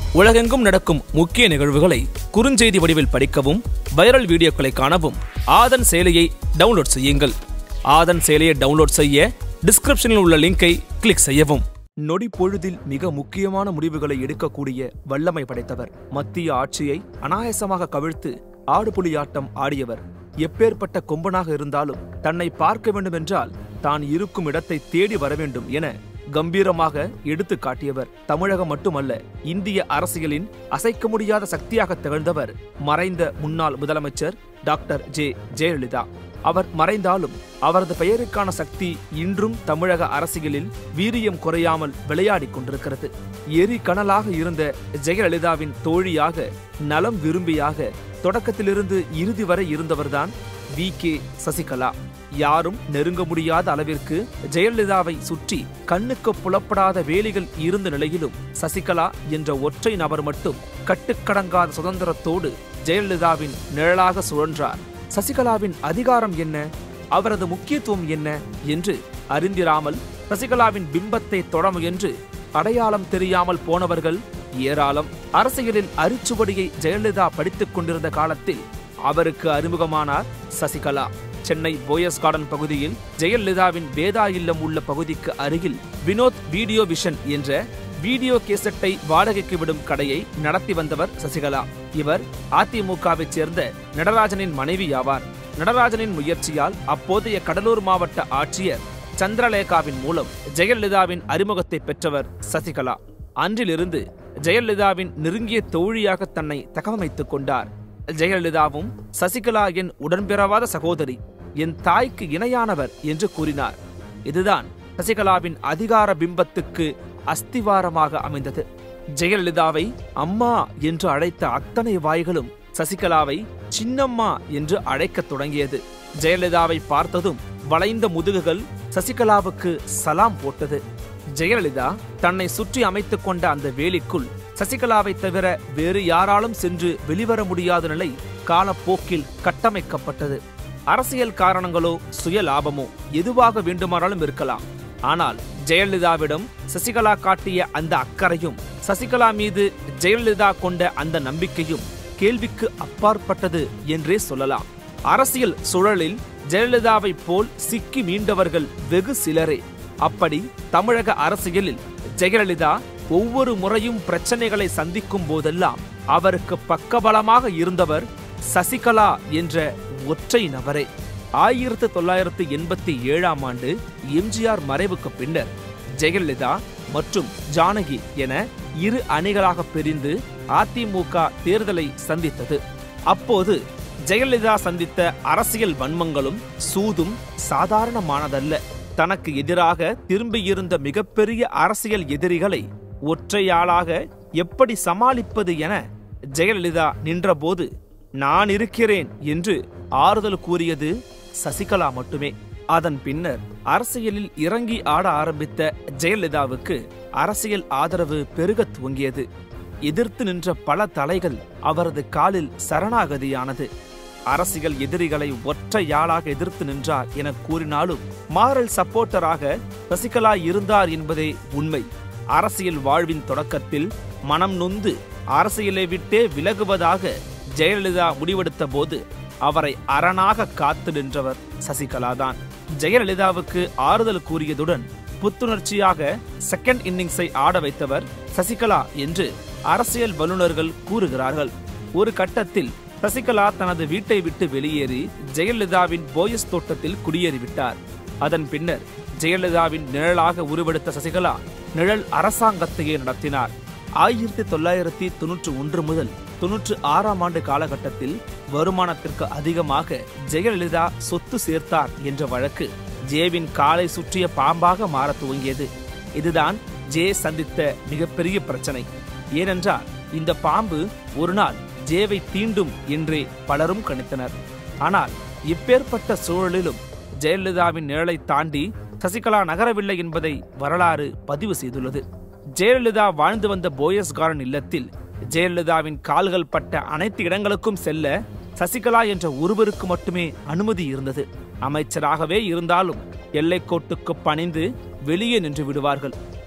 உலகெங்கும் நடக்கும் முக்கிய நிகழ்வுகளை குறுஞ்செய்தி வடிவில் படிக்கவும் வைரல் வீடியோக்களை காணவும் ஆதன் செயலியை டவுன்லோட் செய்யுங்கள் ஆதன் செயலியை டவுன்லோட் செய்ய டிஸ்கிரிப்ஷனில் உள்ள லிங்கை கிளிக் செய்யவும் நொடி பொழுதில் மிக முக்கியமான முடிவுகளை எடுக்கக்கூடிய வல்லமை படைத்தவர் மத்திய ஆட்சியை அனாயசமாக கவிழ்த்து ஆடுபுலியாட்டம் ஆடியவர் எப்பேற்பட்ட கொம்பனாக இருந்தாலும் தன்னை பார்க்க வேண்டுமென்றால் தான் இருக்கும் இடத்தை தேடி வர வேண்டும் என கம்பீரமாக எடுத்து காட்டியவர் தமிழகம் மட்டுமல்ல இந்திய அரசியலின் அசைக்க முடியாத சக்தியாக திகழ்ந்தவர் மறைந்த முன்னாள் முதலமைச்சர் டாக்டர் ஜே ஜெயலலிதா அவர் மறைந்தாலும் அவரது பெயருக்கான சக்தி இன்றும் தமிழக அரசியலில் வீரியம் குறையாமல் விளையாடிக் கொண்டிருக்கிறது எரி கனலாக இருந்த ஜெயலலிதாவின் தோழியாக நலம் விரும்பியாக தொடக்கத்திலிருந்து இறுதி வரை இருந்தவர்தான் வி கே சசிகலா யாரும் நெருங்க முடியாத அளவிற்கு ஜெயலலிதாவை சுற்றி கண்ணுக்கு புலப்படாத வேலிகள் இருந்த நிலையிலும் சசிகலா என்ற ஒற்றை நபர் மட்டும் கட்டுக்கடங்காத சுதந்திரத்தோடு ஜெயலலிதாவின் நிழலாக சுழன்றார் சசிகலாவின் அதிகாரம் என்ன அவரது முக்கியத்துவம் என்ன என்று அறிந்திராமல் சசிகலாவின் பிம்பத்தை தொட முயன்று அடையாளம் தெரியாமல் போனவர்கள் ஏராளம் அரசியலில் அரிச்சுவடியை ஜெயலலிதா படித்துக் கொண்டிருந்த காலத்தில் அவருக்கு அறிமுகமானார் சசிகலா சென்னை போயஸ் கார்டன் பகுதியில் ஜெயலலிதாவின் வேதா இல்லம் உள்ள பகுதிக்கு அருகில் வினோத் வீடியோ விஷன் என்ற வீடியோ கேசட்டை வாடகைக்கு விடும் கடையை நடத்தி வந்தவர் சசிகலா இவர் அதிமுகவைச் சேர்ந்த நடராஜனின் மனைவி ஆவார் நடராஜனின் முயற்சியால் அப்போதைய கடலூர் மாவட்ட ஆட்சியர் சந்திரலேகாவின் மூலம் ஜெயலலிதாவின் அறிமுகத்தை பெற்றவர் சசிகலா அன்றிலிருந்து ஜெயலலிதாவின் நெருங்கிய தோழியாக தன்னை தகவமைத்துக் கொண்டார் ஜெயலலிதாவும் சசிகலா என் உடன்பிறவாத சகோதரி என் தாய்க்கு இணையானவர் என்று கூறினார் இதுதான் சசிகலாவின் அதிகார பிம்பத்துக்கு அஸ்திவாரமாக அமைந்தது ஜெயலலிதாவை அம்மா என்று அழைத்த அத்தனை வாய்களும் சசிகலாவை சின்னம்மா என்று அழைக்கத் தொடங்கியது ஜெயலலிதாவை பார்த்ததும் வளைந்த முதுகுகள் சசிகலாவுக்கு சலாம் போட்டது ஜெயலலிதா தன்னை சுற்றி அமைத்துக் கொண்ட அந்த வேலிக்குள் சசிகலாவை தவிர வேறு யாராலும் சென்று வெளிவர முடியாத நிலை காலப்போக்கில் கட்டமைக்கப்பட்டது அரசியல் காரணங்களோ சுய லாபமோ எதுவாக வேண்டுமானாலும் இருக்கலாம் ஆனால் ஜெயலலிதாவிடம் சசிகலா காட்டிய அந்த அக்கறையும் சசிகலா மீது ஜெயலலிதா கொண்ட அந்த நம்பிக்கையும் கேள்விக்கு அப்பாற்பட்டது என்றே சொல்லலாம் அரசியல் சுழலில் ஜெயலலிதாவை போல் சிக்கி மீண்டவர்கள் வெகு சிலரே அப்படி தமிழக அரசியலில் ஜெயலலிதா ஒவ்வொரு முறையும் பிரச்சனைகளை சந்திக்கும் போதெல்லாம் அவருக்கு பக்கபலமாக இருந்தவர் சசிகலா என்ற ஒற்றை நபரே ஆயிரத்து தொள்ளாயிரத்து எண்பத்தி ஏழாம் ஆண்டு எம்ஜிஆர் மறைவுக்கு பின்னர் ஜெயலலிதா மற்றும் ஜானகி என இரு அணிகளாக பிரிந்து அதிமுக தேர்தலை சந்தித்தது அப்போது ஜெயலலிதா சந்தித்த அரசியல் வன்மங்களும் சூதும் சாதாரணமானதல்ல தனக்கு எதிராக திரும்பியிருந்த மிகப்பெரிய அரசியல் எதிரிகளை ஒற்றையாளாக எப்படி சமாளிப்பது என ஜெயலலிதா நின்றபோது நான் இருக்கிறேன் என்று ஆறுதல் கூறியது சசிகலா மட்டுமே அதன் பின்னர் அரசியலில் இறங்கி ஆட ஆரம்பித்த ஜெயலலிதாவுக்கு அரசியல் ஆதரவு பெருகத் துவங்கியது எதிர்த்து நின்ற பல தலைகள் அவரது காலில் சரணாகதியானது அரசியல் எதிரிகளை ஒற்றையாளாக எதிர்த்து நின்றார் என கூறினாலும் மாரல் சப்போர்ட்டராக சசிகலா இருந்தார் என்பதே உண்மை அரசியல் வாழ்வின் தொடக்கத்தில் மனம் நொந்து அரசியலை விட்டே விலகுவதாக ஜெயலலிதா முடிவெடுத்த போது அவரை அரணாக காத்து நின்றவர் சசிகலாதான் ஜெயலலிதாவுக்கு ஆறுதல் கூறியதுடன் புத்துணர்ச்சியாக செகண்ட் இன்னிங்ஸை ஆட வைத்தவர் சசிகலா என்று அரசியல் வல்லுநர்கள் கூறுகிறார்கள் ஒரு கட்டத்தில் சசிகலா தனது வீட்டை விட்டு வெளியேறி ஜெயலலிதாவின் போயஸ் தோட்டத்தில் குடியேறிவிட்டார் அதன் பின்னர் ஜெயலலிதாவின் நிழலாக உருவெடுத்த சசிகலா நிழல் அரசாங்கத்தையே நடத்தினார் ஆயிரத்தி தொள்ளாயிரத்தி தொன்னூற்று ஒன்று முதல் தொன்னூற்று ஆறாம் ஆண்டு காலகட்டத்தில் வருமானத்திற்கு அதிகமாக ஜெயலலிதா சொத்து சேர்த்தார் என்ற வழக்கு ஜேவின் காலை சுற்றிய பாம்பாக மாறத் துவங்கியது இதுதான் ஜே சந்தித்த மிகப்பெரிய பிரச்சனை ஏனென்றால் இந்த பாம்பு ஒரு நாள் ஜேவை தீண்டும் என்றே பலரும் கணித்தனர் ஆனால் இப்பேற்பட்ட சூழலிலும் ஜெயலலிதாவின் நிழலை தாண்டி சசிகலா நகரவில்லை என்பதை வரலாறு பதிவு செய்துள்ளது ஜெயலலிதா வாழ்ந்து வந்த போயஸ் கார்டன் இல்லத்தில் ஜெயலலிதாவின் கால்கள் பட்ட அனைத்து இடங்களுக்கும் செல்ல சசிகலா என்ற ஒருவருக்கு மட்டுமே அனுமதி இருந்தது அமைச்சராகவே இருந்தாலும் எல்லைக்கோட்டுக்கு பணிந்து வெளியே நின்று விடுவார்கள்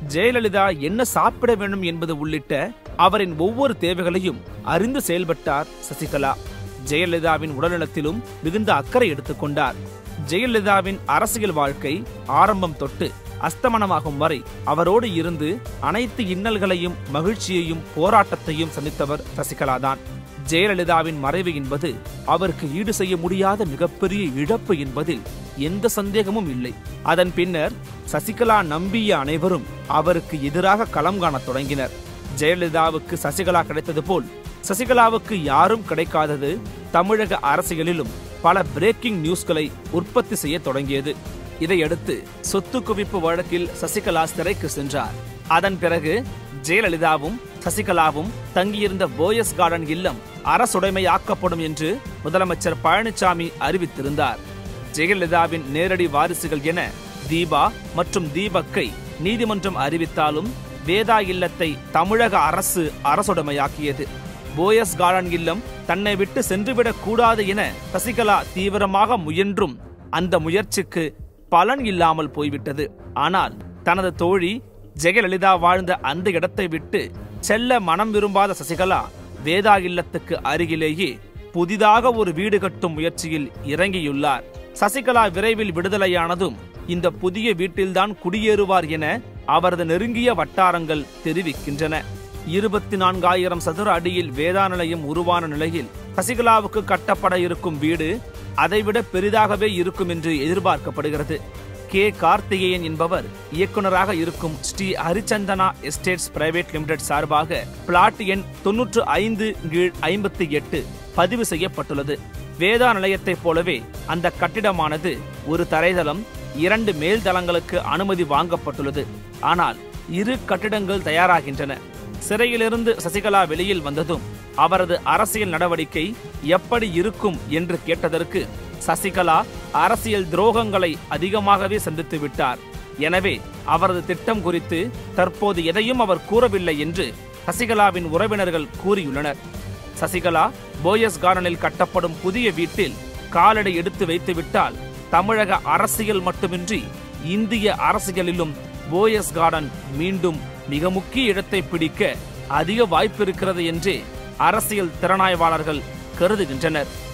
ஜெயலலிதா என்ன சாப்பிட வேண்டும் என்பது உள்ளிட்ட அவரின் ஒவ்வொரு தேவைகளையும் அறிந்து செயல்பட்டார் சசிகலா ஜெயலலிதாவின் உடல்நலத்திலும் மிகுந்த அக்கறை எடுத்துக்கொண்டார் ஜெயலலிதாவின் அரசியல் வாழ்க்கை ஆரம்பம் தொட்டு அஸ்தமனமாகும் வரை அவரோடு இருந்து அனைத்து இன்னல்களையும் மகிழ்ச்சியையும் போராட்டத்தையும் சந்தித்தவர் சசிகலாதான் ஜெயலலிதாவின் மறைவு என்பது அவருக்கு ஈடு செய்ய முடியாத மிகப்பெரிய இழப்பு என்பதில் எந்த சந்தேகமும் இல்லை அதன் பின்னர் சசிகலா நம்பிய அனைவரும் அவருக்கு எதிராக களம் காணத் தொடங்கினர் ஜெயலலிதாவுக்கு சசிகலா கிடைத்தது போல் சசிகலாவுக்கு யாரும் கிடைக்காதது தமிழக அரசியலிலும் பல பிரேக்கிங் நியூஸ்களை உற்பத்தி செய்ய தொடங்கியது இதையடுத்து சொத்து குவிப்பு வழக்கில் சசிகலா சிறைக்கு சென்றார் அதன் பிறகு ஜெயலலிதாவும் சசிகலாவும் தங்கியிருந்த போயஸ் கார்டன் இல்லம் அரசுடைமையாக்கப்படும் என்று முதலமைச்சர் பழனிசாமி அறிவித்திருந்தார் ஜெயலலிதாவின் நேரடி வாரிசுகள் என தீபா மற்றும் தீபக்கை நீதிமன்றம் அறிவித்தாலும் வேதா இல்லத்தை தமிழக அரசு அரசுடைமையாக்கியது போயஸ் கார்டன் இல்லம் தன்னை விட்டு சென்றுவிடக் கூடாது என சசிகலா தீவிரமாக முயன்றும் அந்த முயற்சிக்கு பலன் இல்லாமல் போய்விட்டது ஆனால் தனது தோழி ஜெயலலிதா வாழ்ந்த அந்த இடத்தை விட்டு செல்ல மனம் விரும்பாத சசிகலா வேதா இல்லத்துக்கு அருகிலேயே புதிதாக ஒரு வீடு கட்டும் முயற்சியில் இறங்கியுள்ளார் சசிகலா விரைவில் விடுதலையானதும் இந்த புதிய வீட்டில்தான் குடியேறுவார் என அவரது நெருங்கிய வட்டாரங்கள் தெரிவிக்கின்றன இருபத்தி நான்காயிரம் சதுர அடியில் வேதா நிலையம் உருவான நிலையில் சசிகலாவுக்கு கட்டப்பட இருக்கும் வீடு அதைவிட பெரிதாகவே இருக்கும் என்று எதிர்பார்க்கப்படுகிறது கே கார்த்திகேயன் என்பவர் இயக்குனராக இருக்கும் Sri Harichandana estates private limited சார்பாக பிளாட் எண் தொன்னூற்று ஐந்து கீழ் ஐம்பத்தி எட்டு பதிவு செய்யப்பட்டுள்ளது வேதா நிலையத்தைப் போலவே அந்த கட்டிடமானது ஒரு தரைதளம் இரண்டு மேல் தளங்களுக்கு அனுமதி வாங்கப்பட்டுள்ளது ஆனால் இரு கட்டிடங்கள் தயாராகின்றன சிறையிலிருந்து சசிகலா வெளியில் வந்ததும் அவரது அரசியல் நடவடிக்கை எப்படி இருக்கும் என்று கேட்டதற்கு சசிகலா அரசியல் துரோகங்களை அதிகமாகவே சந்தித்து விட்டார் எனவே அவரது திட்டம் குறித்து தற்போது எதையும் அவர் கூறவில்லை என்று சசிகலாவின் உறவினர்கள் கூறியுள்ளனர் சசிகலா போயஸ் கார்டனில் கட்டப்படும் புதிய வீட்டில் காலடி எடுத்து வைத்துவிட்டால் தமிழக அரசியல் மட்டுமின்றி இந்திய அரசியலிலும் போயஸ் கார்டன் மீண்டும் மிக முக்கிய இடத்தை பிடிக்க அதிக வாய்ப்பு இருக்கிறது என்றே அரசியல் திறனாய்வாளர்கள் கருதுகின்றனர்